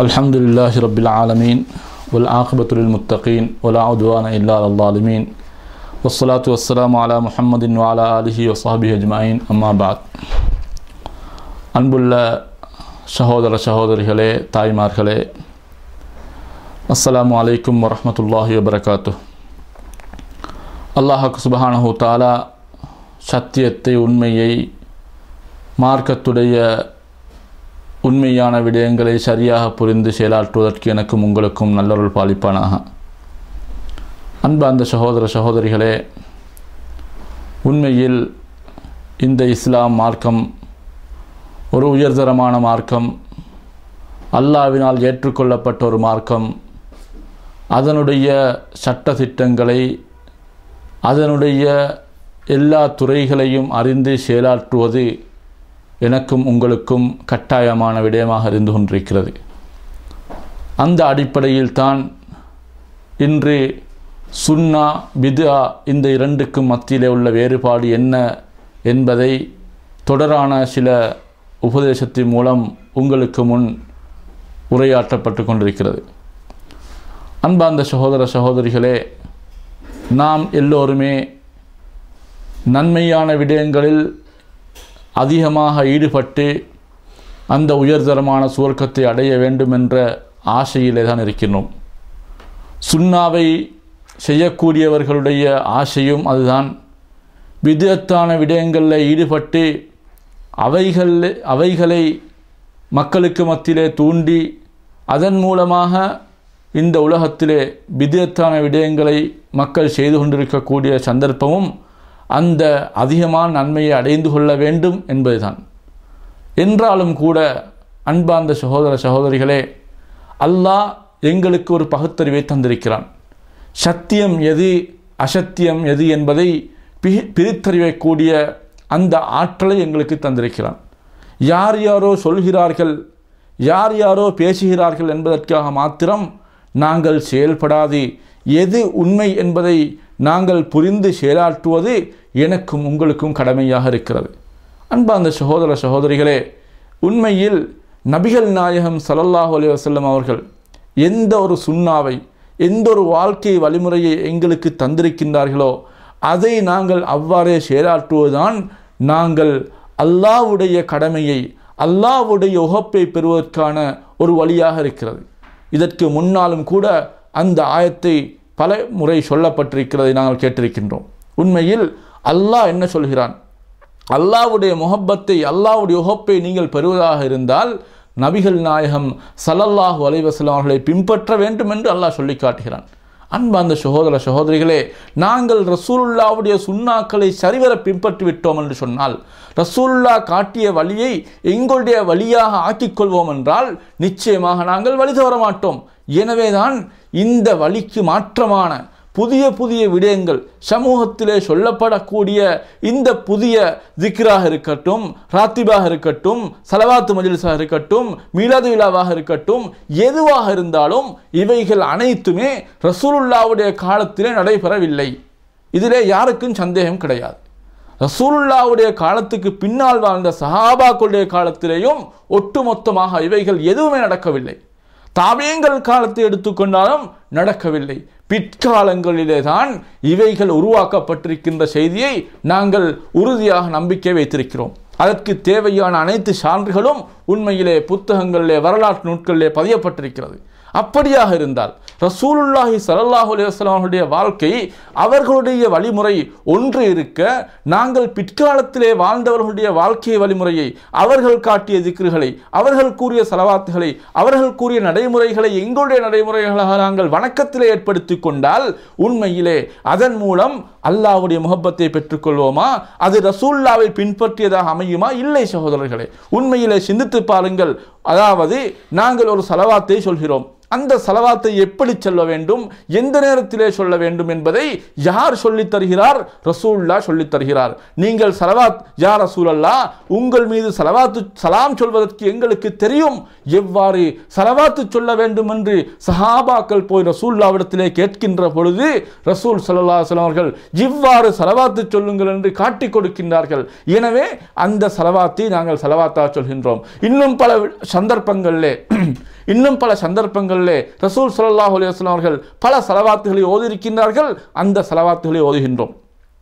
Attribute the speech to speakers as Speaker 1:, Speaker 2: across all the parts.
Speaker 1: الحمد لله رب العالمين والعاقبة للمتقين ولا عدوان إلا على الظالمين والصلاة والسلام على محمد وعلى آله وصحبه أجمعين أما بعد அன்புள்ள சகோதர சகோதரிகளே தாய்மார்களே அஸ்ஸலாமு அலைக்கும் வரஹ்மத்துல்லாஹி வபரகாத்து அல்லாஹ் சுபஹானஹு தாலா சத்தியத்தை உண்மையை மார்க்கத்துடைய உண்மையான விடயங்களை சரியாக புரிந்து செயலாற்றுவதற்கு எனக்கும் உங்களுக்கும் நல்லொருள் பாலிப்பானாக அன்பு அந்த சகோதர சகோதரிகளே உண்மையில் இந்த இஸ்லாம் மார்க்கம் ஒரு உயர்தரமான மார்க்கம் அல்லாவினால் ஏற்றுக்கொள்ளப்பட்ட ஒரு மார்க்கம் அதனுடைய சட்ட திட்டங்களை அதனுடைய எல்லா துறைகளையும் அறிந்து செயலாற்றுவது எனக்கும் உங்களுக்கும் கட்டாயமான விடயமாக இருந்து கொண்டிருக்கிறது அந்த அடிப்படையில் தான் இன்று சுன்னா பிதுஆ இந்த இரண்டுக்கும் மத்தியிலே உள்ள வேறுபாடு என்ன என்பதை தொடரான சில உபதேசத்தின் மூலம் உங்களுக்கு முன் உரையாற்றப்பட்டு கொண்டிருக்கிறது அன்பார்ந்த சகோதர சகோதரிகளே நாம் எல்லோருமே நன்மையான விடயங்களில் அதிகமாக ஈடுபட்டு அந்த உயர்தரமான சுவர்க்கத்தை அடைய வேண்டும் என்ற ஆசையிலே தான் இருக்கின்றோம் சுண்ணாவை செய்யக்கூடியவர்களுடைய ஆசையும் அதுதான் விதத்தான விடயங்களில் ஈடுபட்டு அவைகள் அவைகளை மக்களுக்கு மத்தியிலே தூண்டி அதன் மூலமாக இந்த உலகத்திலே விதத்தான விடயங்களை மக்கள் செய்து கொண்டிருக்கக்கூடிய சந்தர்ப்பமும் அந்த அதிகமான நன்மையை அடைந்து கொள்ள வேண்டும் என்பதுதான் என்றாலும் கூட அன்பார்ந்த சகோதர சகோதரிகளே அல்லாஹ் எங்களுக்கு ஒரு பகுத்தறிவை தந்திருக்கிறான் சத்தியம் எது அசத்தியம் எது என்பதை பிரித்தறியக்கூடிய அந்த ஆற்றலை எங்களுக்கு தந்திருக்கிறான் யார் யாரோ சொல்கிறார்கள் யார் யாரோ பேசுகிறார்கள் என்பதற்காக மாத்திரம் நாங்கள் செயல்படாது எது உண்மை என்பதை நாங்கள் புரிந்து செயலாற்றுவது எனக்கும் உங்களுக்கும் கடமையாக இருக்கிறது அன்பார்ந்த சகோதர சகோதரிகளே உண்மையில் நபிகள் நாயகம் சல்லல்லாஹு அலி வசல்லம் அவர்கள் எந்த ஒரு சுண்ணாவை எந்த ஒரு வாழ்க்கை வழிமுறையை எங்களுக்கு தந்திருக்கின்றார்களோ அதை நாங்கள் அவ்வாறே செயலாற்றுவதுதான் நாங்கள் அல்லாவுடைய கடமையை அல்லாவுடைய உகப்பை பெறுவதற்கான ஒரு வழியாக இருக்கிறது இதற்கு முன்னாலும் கூட அந்த ஆயத்தை பல முறை சொல்லப்பட்டிருக்கிறதை நாங்கள் கேட்டிருக்கின்றோம் உண்மையில் அல்லாஹ் என்ன சொல்கிறான் அல்லாவுடைய முகப்பத்தை அல்லாவுடைய உகப்பை நீங்கள் பெறுவதாக இருந்தால் நபிகள் நாயகம் சல்லல்லாஹு அலைவசலம் அவர்களை பின்பற்ற வேண்டும் என்று அல்லாஹ் சொல்லி காட்டுகிறான் அன்பார்ந்த சகோதர சகோதரிகளே நாங்கள் ரசூலுல்லாவுடைய சுண்ணாக்களை சரிவர பின்பற்றி விட்டோம் என்று சொன்னால் ரசூல்லா காட்டிய வழியை எங்களுடைய வழியாக ஆக்கிக்கொள்வோம் என்றால் நிச்சயமாக நாங்கள் வழி தவற மாட்டோம் எனவேதான் இந்த வழிக்கு மாற்றமான புதிய புதிய விடயங்கள் சமூகத்திலே சொல்லப்படக்கூடிய இந்த புதிய திக்ராக இருக்கட்டும் ராத்திபாக இருக்கட்டும் சலவாத்து மஜிலிஸாக இருக்கட்டும் மீலாது விழாவாக இருக்கட்டும் எதுவாக இருந்தாலும் இவைகள் அனைத்துமே ரசூலுல்லாவுடைய காலத்திலே நடைபெறவில்லை இதிலே யாருக்கும் சந்தேகம் கிடையாது ரசூலுல்லாவுடைய காலத்துக்கு பின்னால் வாழ்ந்த சஹாபாக்களுடைய காலத்திலேயும் ஒட்டுமொத்தமாக இவைகள் எதுவுமே நடக்கவில்லை தாமியங்கள் காலத்தை எடுத்துக்கொண்டாலும் நடக்கவில்லை பிற்காலங்களிலே தான் இவைகள் உருவாக்கப்பட்டிருக்கின்ற செய்தியை நாங்கள் உறுதியாக நம்பிக்கை வைத்திருக்கிறோம் அதற்கு தேவையான அனைத்து சான்றுகளும் உண்மையிலே புத்தகங்களிலே வரலாற்று நூட்களிலே பதியப்பட்டிருக்கிறது அப்படியாக இருந்தால் ரசூலுல்லாஹி சல்லாஹூ அலுவலாம் அவர்களுடைய வாழ்க்கை அவர்களுடைய வழிமுறை ஒன்று இருக்க நாங்கள் பிற்காலத்திலே வாழ்ந்தவர்களுடைய வாழ்க்கை வழிமுறையை அவர்கள் காட்டிய திக்ருகளை அவர்கள் கூறிய செலவாத்துகளை அவர்கள் கூறிய நடைமுறைகளை எங்களுடைய நடைமுறைகளாக நாங்கள் வணக்கத்திலே ஏற்படுத்தி கொண்டால் உண்மையிலே அதன் மூலம் அல்லாவுடைய முகப்பத்தை பெற்றுக்கொள்வோமா அது ரசூல்லாவை பின்பற்றியதாக அமையுமா இல்லை சகோதரர்களே உண்மையிலே சிந்தித்து பாருங்கள் அதாவது நாங்கள் ஒரு செலவாத்தை சொல்கிறோம் அந்த செலவாத்தை எப்படி சொல்ல வேண்டும் எந்த நேரத்திலே சொல்ல வேண்டும் என்பதை யார் சொல்லித் தருகிறார் ரசூல்லா சொல்லித் தருகிறார் நீங்கள் சலவாத் யார் ரசூலல்லா உங்கள் மீது சலவாத்து சலாம் சொல்வதற்கு எங்களுக்கு தெரியும் எவ்வாறு சலவாத்து சொல்ல வேண்டும் என்று சஹாபாக்கள் போய் ரசூல்லாவிடத்திலே கேட்கின்ற பொழுது ரசூல் சல்லா அவர்கள் இவ்வாறு செலவாத்து சொல்லுங்கள் என்று காட்டிக் கொடுக்கின்றார்கள் எனவே அந்த செலவாத்தை நாங்கள் செலவாத்தா சொல்கின்றோம் இன்னும் பல சந்தர்ப்பங்களிலே இன்னும் பல சந்தர்ப்பங்களிலே ரசூல் ஸல்லல்லாஹு அலைஹி வஸல்லம் அவர்கள் பல செலவாத்துகளை ஓதியிருக்கின்றார்கள் அந்த செலவாத்துகளை ஓதுகின்றோம்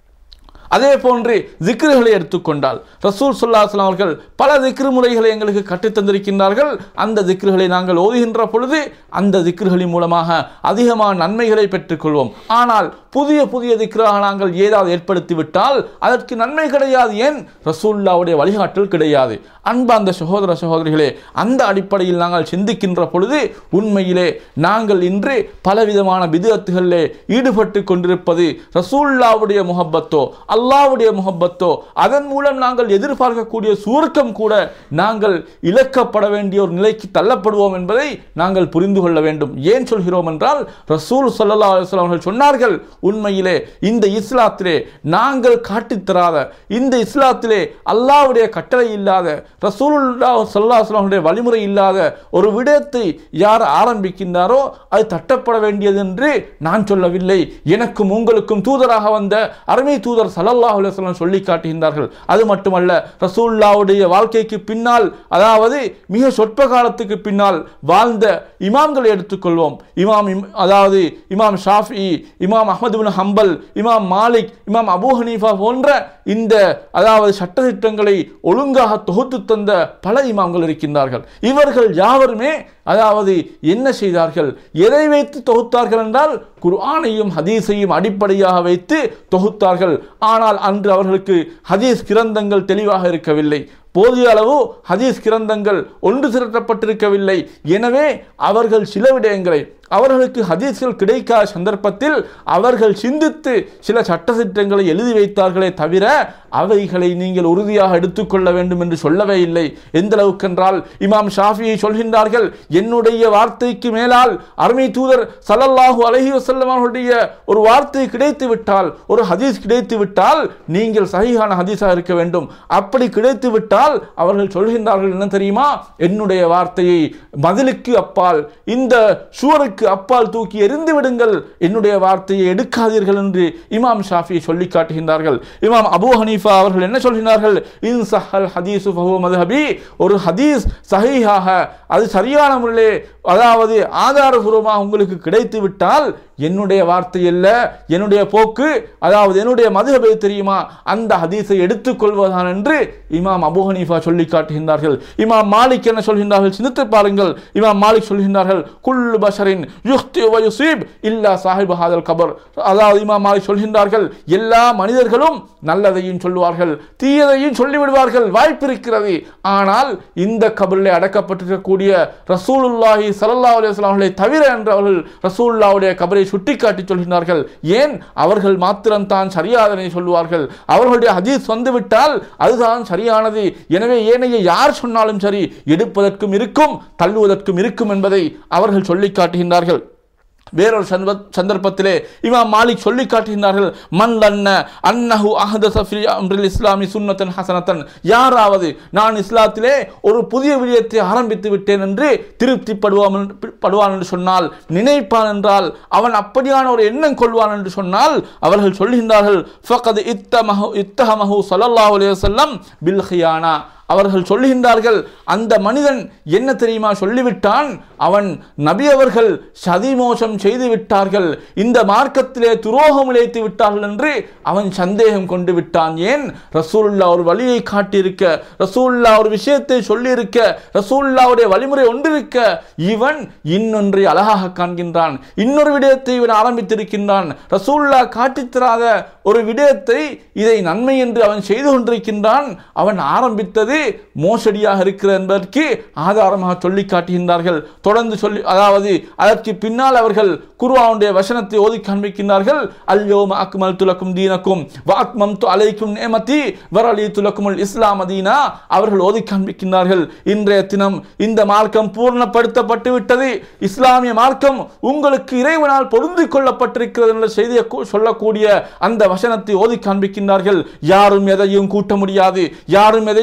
Speaker 1: அதே போன்று திக்ருகளை எடுத்துக்கொண்டால் ரசூல் சுல்லாஸ்லாம் அவர்கள் பல திக்ரு முறைகளை எங்களுக்கு கற்றுத் தந்திருக்கின்றார்கள் அந்த திக்ருகளை நாங்கள் ஓதுகின்ற பொழுது அந்த திக்ருகளின் மூலமாக அதிகமான நன்மைகளை பெற்றுக்கொள்வோம் ஆனால் புதிய புதிய திக்ராக நாங்கள் ஏதாவது ஏற்படுத்தி விட்டால் அதற்கு நன்மை கிடையாது ஏன் ரசூல்லாவுடைய வழிகாட்டல் கிடையாது அன்பு அந்த சகோதர சகோதரிகளே அந்த அடிப்படையில் நாங்கள் சிந்திக்கின்ற பொழுது உண்மையிலே நாங்கள் இன்று பலவிதமான விதத்துகளிலே ஈடுபட்டு கொண்டிருப்பது ரசூல்லாவுடைய முகப்பத்தோ அல்லாவுடைய முகப்பத்தோ அதன் மூலம் நாங்கள் எதிர்பார்க்கக்கூடிய சுருக்கம் கூட நாங்கள் இழக்கப்பட வேண்டிய ஒரு நிலைக்கு தள்ளப்படுவோம் என்பதை நாங்கள் புரிந்து கொள்ள வேண்டும் ஏன் சொல்கிறோம் என்றால் ரசூல் சல்லா அலுவலாம் அவர்கள் சொன்னார்கள் உண்மையிலே இந்த இஸ்லாத்திலே நாங்கள் காட்டித்தராத இந்த இஸ்லாத்திலே அல்லாவுடைய கட்டளை இல்லாத ரசூலுல்லா சல்லா அவர்களுடைய வழிமுறை இல்லாத ஒரு விடயத்தை யார் ஆரம்பிக்கின்றாரோ அது தட்டப்பட வேண்டியது என்று நான் சொல்லவில்லை எனக்கும் உங்களுக்கும் தூதராக வந்த அருமை தூதர் சல்லல்லாஹு அலைஹி வஸல்லம் சொல்லி காட்டுகின்றார்கள் அது மட்டுமல்ல ரசூல்லாவுடைய வாழ்க்கைக்கு பின்னால் அதாவது மிக சொற்ப காலத்துக்கு பின்னால் வாழ்ந்த இமாம்களை எடுத்துக்கொள்வோம் இமாம் இம்- அதாவது இமாம் ஷாஃபி இமாம் அஹ்மது பின் ஹம்பல் இமாம் மாலிக் இமாம் அபூ ஹனீஃபா போன்ற இந்த அதாவது சட்டதிட்டங்களை ஒழுங்காக தொகுத்து தந்த பல இமாம்கள் இருக்கின்றார்கள் இவர்கள் யாவருமே அதாவது என்ன செய்தார்கள் எதை வைத்து தொகுத்தார்கள் என்றால் குர்ஆனையும் ஹதீஸையும் அடிப்படையாக வைத்து தொகுத்தார்கள் ஆனால் அன்று அவர்களுக்கு ஹதீஸ் கிரந்தங்கள் தெளிவாக இருக்கவில்லை போதிய அளவு ஹதீஸ் கிரந்தங்கள் ஒன்று திரட்டப்பட்டிருக்கவில்லை எனவே அவர்கள் சில விடயங்களை அவர்களுக்கு ஹதீஸ்கள் கிடைக்காத சந்தர்ப்பத்தில் அவர்கள் சிந்தித்து சில சட்டத்திட்டங்களை எழுதி வைத்தார்களே தவிர அவைகளை நீங்கள் உறுதியாக எடுத்துக்கொள்ள வேண்டும் என்று சொல்லவே இல்லை எந்த அளவுக்கென்றால் இமாம் ஷாஃபியை சொல்கின்றார்கள் என்னுடைய வார்த்தைக்கு மேலால் அருமை தூதர் சல்லல்லாஹு அலைஹி வஸல்லம் அவர்களுடைய ஒரு வார்த்தை கிடைத்து விட்டால் ஒரு ஹதீஸ் கிடைத்து விட்டால் நீங்கள் சஹீஹான ஹதீஸாக இருக்க வேண்டும் அப்படி கிடைத்து விட்டால் அவர்கள் சொல்கின்றார்கள் என்ன தெரியுமா என்னுடைய வார்த்தையை மதிலுக்கு அப்பால் இந்த சுவருக்கு அப்பால் தூக்கி எறிந்து விடுங்கள் என்னுடைய வார்த்தையை எடுக்காதீர்கள் என்று இமாம் ஷாஃபி சொல்லி காட்டுகின்றார்கள் இமாம் அபூ ஹனீஃபா அவர்கள் என்ன சொல்கிறார்கள் இன் சஹல் ஹதீஸு ஃபஹுவ மதுஹபி ஒரு ஹதீஸ் சஹீஹாக அது சரியான முறையிலே அதாவது ஆதாரபூர்வமாக உங்களுக்கு கிடைத்து விட்டால் என்னுடைய வார்த்தை அல்ல என்னுடைய போக்கு அதாவது என்னுடைய மதுஹபை தெரியுமா அந்த ஹதீஸை எடுத்துக்கொள்வதான் என்று இமாம் அபூ ஹனீஃபா சொல்லி காட்டுகின்றார்கள் இமாம் மாலிக் என்ன சொல்கின்றார்கள் சிந்தித்து பாருங்கள் இமாம் மாலிக் சொல்கின்றார்கள் குல்லு பஷரின் யுக்தி வ யுசீப் இல்லா சாஹிப் ஹாதல் கபர் அதாவது இமாம் மாலிக் சொல்கின்றார்கள் எல்லா மனிதர்களும் நல்லதையும் சொல்லுவார்கள் தீயதையும் சொல்லிவிடுவார்கள் வாய்ப்பு இருக்கிறது ஆனால் இந்த கபரிலே அடக்கப்பட்டிருக்கக்கூடிய ரசூலுல்லாஹி ஸல்லல்லாஹு அலைஹி வஸல்லம் அவர்களை தவிர என்று அவர்கள் ரசூலுல்லாவுடைய கபரை சுட்டிக்காட்டி சொல்கின்றார்கள் ஏன் அவர்கள் மாத்திரம்தான் சரியாதனை சொல்லுவார்கள் அவர்களுடைய ஹதீஸ் வந்துவிட்டால் அதுதான் சரியானது எனவே ஏனைய யார் சொன்னாலும் சரி எடுப்பதற்கும் இருக்கும் தள்ளுவதற்கும் இருக்கும் என்பதை அவர்கள் சொல்லி காட்டுகின்றார்கள் வேறொரு சந்தர்ப்ப- சந்தர்ப்பத்திலே இமாம் மாலிக் சொல்லி காட்டுகின்றார்கள் மன் லன்ன அன்னஹு அஹதஸ ஃபி அம்ரில் இஸ்லாமி சுன்னத்தன் ஹசனத்தன் யாராவது நான் இஸ்லாத்திலே ஒரு புதிய விடயத்தை ஆரம்பித்து விட்டேன் என்று திருப்திப்படுவான் என்று- படுவான் என்று சொன்னால் நினைப்பான் என்றால் அவன் அப்படியான ஒரு எண்ணம் கொள்வான் என்று சொன்னால் அவர்கள் சொல்கின்றார்கள் ஃபகத் இத்தமஹு இத்தஹமஹு ஸல்லல்லாஹு அலைஹி வஸல்லம் பில் ஹியானா அவர்கள் சொல்லுகின்றார்கள் அந்த மனிதன் என்ன தெரியுமா சொல்லிவிட்டான் அவன் நபி அவர்கள் சதிமோசம் செய்து விட்டார்கள் இந்த மார்க்கத்திலே துரோகம் இழைத்து விட்டார்கள் என்று அவன் சந்தேகம் கொண்டு விட்டான் ஏன் ரசூலுல்லா ஒரு வழியை காட்டியிருக்க ரசூலுல்லா ஒரு விஷயத்தை சொல்லியிருக்க ரசூலுல்லாவுடைய வழிமுறை ஒன்றிருக்க இவன் இன்னொன்றை அழகாக காண்கின்றான் இன்னொரு விடயத்தை இவன் ஆரம்பித்திருக்கின்றான் ரசூலுல்லா காட்டித்தராத ஒரு விடயத்தை இதை நன்மை என்று அவன் செய்து கொண்டிருக்கின்றான் அவன் ஆரம்பித்தது மோசடியாக இருக்கிறது என்பதற்கு ஆதாரமாக சொல்லி காட்டுகின்றார்கள் தொடர்ந்து சொல்லி அதாவது அதற்கு பின்னால் அவர்கள் குருவாவுடைய வசனத்தை ஓதி காண்பிக்கின்றார்கள் அல்யோம அக்மல் துலக்கும் தீனக்கும் வாக்மம் து அலைக்கும் நேமதி வரலி துலக்குமுல் இஸ்லாம் அதீனா அவர்கள் ஓதி காண்பிக்கின்றார்கள் இன்றைய தினம் இந்த மார்க்கம் பூர்ணப்படுத்தப்பட்டு விட்டது இஸ்லாமிய மார்க்கம் உங்களுக்கு இறைவனால் பொருந்திக் கொள்ளப்பட்டிருக்கிறது என்ற செய்தியை கூ- சொல்லக்கூடிய அந்த வசனத்தை ஓதி காண்பிக்கின்றார்கள் யாரும் எதையும் கூட்ட முடியாது யாரும் எதையும் குறைக்க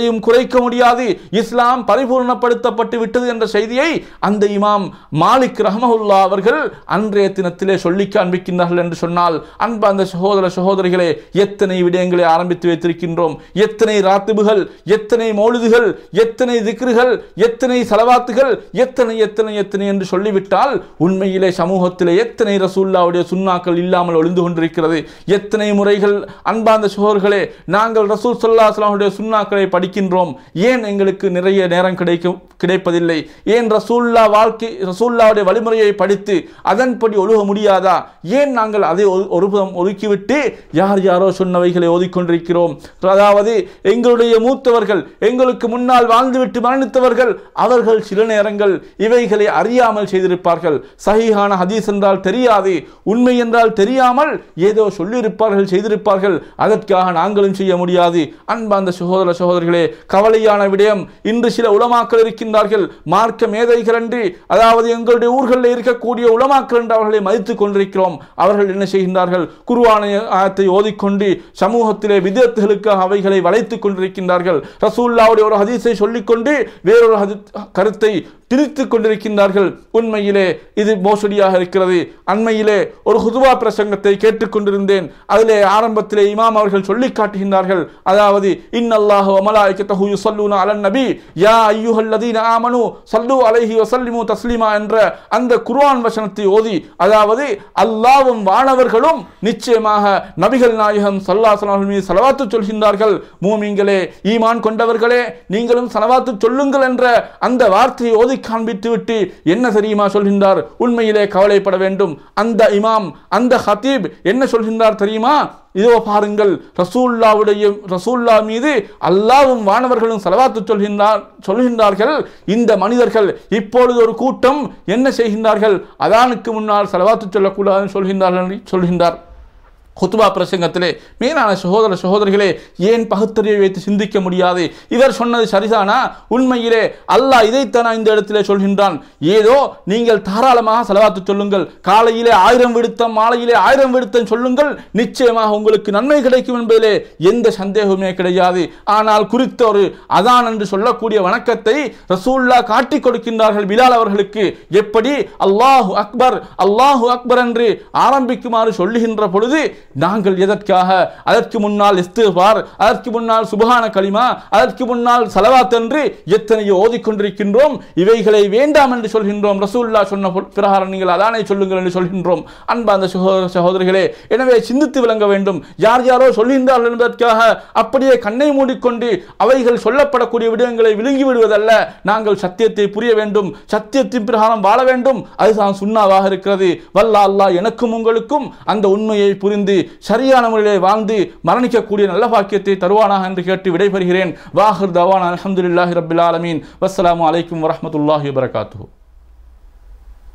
Speaker 1: வைக்க முடியாது இஸ்லாம் பரிபூர்ணப்படுத்தப்பட்டு விட்டது என்ற செய்தியை அந்த இமாம் மாலிக் ரஹமஹுல்லா அவர்கள் அன்றைய தினத்திலே சொல்லி காண்பிக்கின்றார்கள் என்று சொன்னால் அன்பு அந்த சகோதர சகோதரிகளே எத்தனை விடயங்களை ஆரம்பித்து வைத்திருக்கின்றோம் எத்தனை ராத்திபுகள் எத்தனை மௌலிதுகள் எத்தனை திக்ருகள் எத்தனை சலவாத்துகள் எத்தனை எத்தனை எத்தனை என்று சொல்லிவிட்டால் உண்மையிலே சமூகத்திலே எத்தனை ரசூல்லாவுடைய சுண்ணாக்கள் இல்லாமல் ஒளிந்து கொண்டிருக்கிறது எத்தனை முறைகள் அன்பார்ந்த சகோதரர்களே நாங்கள் ரசூல் சல்லா அஸ்லாமுடைய சுண்ணாக்களை படிக்கின்றோம் ஏன் எங்களுக்கு நிறைய நேரம் கிடைக்கும் கிடைப்பதில்லை ஏன் ரசூல்லா வாழ்க்கை ரசூல்லாவுடைய வழிமுறையை படித்து அதன்படி ஒழுக முடியாதா ஏன் நாங்கள் அதை ஒரு- ஒருபுறம் ஒதுக்கிவிட்டு யார் யாரோ சொன்னவைகளை ஓதிக்கொண்டிருக்கிறோம் அதாவது எங்களுடைய மூத்தவர்கள் எங்களுக்கு முன்னால் வாழ்ந்துவிட்டு மரணித்தவர்கள் அவர்கள் சில நேரங்கள் இவைகளை அறியாமல் செய்திருப்பார்கள் சஹீஹான ஹதீஸ் என்றால் தெரியாது உண்மை என்றால் தெரியாமல் ஏதோ சொல்லியிருப்பார்கள் செய்திருப்பார்கள் அதற்காக நாங்களும் செய்ய முடியாது அன்பார்ந்த சகோதர சகோதரிகளே கவலையான விடயம் இன்று சில உலமாக்கள் இருக்கின்றார்கள் மார்க்க மேதைகள் என்று அதாவது எங்களுடைய ஊர்களில் இருக்கக்கூடிய உலமாக்கள் என்று அவர்களை மதித்துக் கொண்டிருக்கிறோம் அவர்கள் என்ன செய்கின்றார்கள் குருவான ஆயத்தை ஓதிக்கொண்டு சமூகத்திலே விதத்துகளுக்காக அவைகளை வளைத்துக் கொண்டிருக்கின்றார்கள் ரசூல்லாவுடைய ஒரு ஹதீஸை சொல்லிக்கொண்டு வேறொரு ஹதி- கருத்தை திரித்துக் கொண்டிருக்கின்றார்கள் உண்மையிலே இது மோசடியாக இருக்கிறது அண்மையிலே ஒரு ஹுதுவா பிரசங்கத்தை கேட்டுக்கொண்டிருந்தேன் அதிலே ஆரம்பத்திலே இமாம் அவர்கள் சொல்லி காட்டுகின்றார்கள் அதாவது இன்னல்லாஹு வமலாய்க்கத்தஹு யுஸல்லூன அலன் நபி யா ஐயுஹல்லதீன ஆமனு ஸல்லு அலைஹி வஸல்லிமு தஸ்லீமா என்ற அந்த குர்ஆன் வசனத்தை ஓதி அதாவது அல்லாஹ்வும் வானவர்களும் நிச்சயமாக நபிகள் நாயகம் ஸல்லல்லாஹு அலைஹி வஸல்லம் மீது ஸலவாத்து சொல்கின்றார்கள் மூமின்களே ஈமான் கொண்டவர்களே நீங்களும் ஸலவாத்து சொல்லுங்கள் என்ற அந்த வார்த்தையை ஓதி காண்பித்து விட்டு என்ன தெரியுமா சொல்கின்றார் உண்மையிலே கவலைப்பட வேண்டும் அந்த இமாம் அந்த ஹத்தீப் என்ன சொல்கின்றார் தெரியுமா இதோ பாருங்கள் ரசூல்லாவுடைய ரசூல்லா மீது அல்லாவும் வானவர்களும் செலவாத்து சொல்கின்றார் சொல்கின்றார்கள் இந்த மனிதர்கள் இப்பொழுது ஒரு கூட்டம் என்ன செய்கின்றார்கள் அதானுக்கு முன்னால் செலவாத்து சொல்லக்கூடாதுன்னு சொல்கின்றார்கள் சொல்கின்றார் குத்துபா பிரசங்கத்திலே மேலான சகோதர சகோதரிகளே ஏன் பகுத்தறிவை வைத்து சிந்திக்க முடியாது இவர் சொன்னது சரிதானா உண்மையிலே அல்லாஹ் இதைத்தானா இந்த இடத்திலே சொல்கின்றான் ஏதோ நீங்கள் தாராளமாக செலவாத்து சொல்லுங்கள் காலையிலே ஆயிரம் விடுத்தம் மாலையிலே ஆயிரம் விடுத்தம் சொல்லுங்கள் நிச்சயமாக உங்களுக்கு நன்மை கிடைக்கும் என்பதிலே எந்த சந்தேகமே கிடையாது ஆனால் குறித்த ஒரு அதான் என்று சொல்லக்கூடிய வணக்கத்தை ரசூல்லா காட்டிக் கொடுக்கின்றார்கள் பிலால் அவர்களுக்கு எப்படி அல்லாஹு அக்பர் அல்லாஹு அக்பர் என்று ஆரம்பிக்குமாறு சொல்லுகின்ற பொழுது நாங்கள் எதற்காக அதற்கு முன்னால் இஸ்திஃபார் அதற்கு முன்னால் சுபஹான கலிமா அதற்கு முன்னால் சலவாத் என்று எத்தனையோ ஓதிக்கொண்டிருக்கின்றோம் இவைகளை வேண்டாம் என்று சொல்கின்றோம் ரசூல்லா சொன்ன பொ- பிரகாரம் நீங்கள் அதானை சொல்லுங்கள் என்று சொல்கின்றோம் அன்பார்ந்த சகோதர சகோதரிகளே எனவே சிந்தித்து விளங்க வேண்டும் யார் யாரோ சொல்கின்றார்கள் என்பதற்காக அப்படியே கண்ணை மூடிக்கொண்டு அவைகள் சொல்லப்படக்கூடிய விடயங்களை விழுங்கி விடுவதல்ல நாங்கள் சத்தியத்தை புரிய வேண்டும் சத்தியத்தின் பிரகாரம் வாழ வேண்டும் அதுதான் சுண்ணாவாக இருக்கிறது வல்ல அல்லாஹ் எனக்கும் உங்களுக்கும் அந்த உண்மையை புரிந்து சரியான முறையிலே வாழ்ந்து மரணிக்கக்கூடிய நல்ல பாக்கியத்தை தருவானாக என்று கேட்டு விடைபெறுகிறேன் வாஹிர் தவான் அல்ஹம்துலில்லாஹி ரப்பில் ஆலமீன் வஸ்ஸலாமு அலைக்கும் வரஹ்மத்துல்லாஹி வபரகாத்துஹு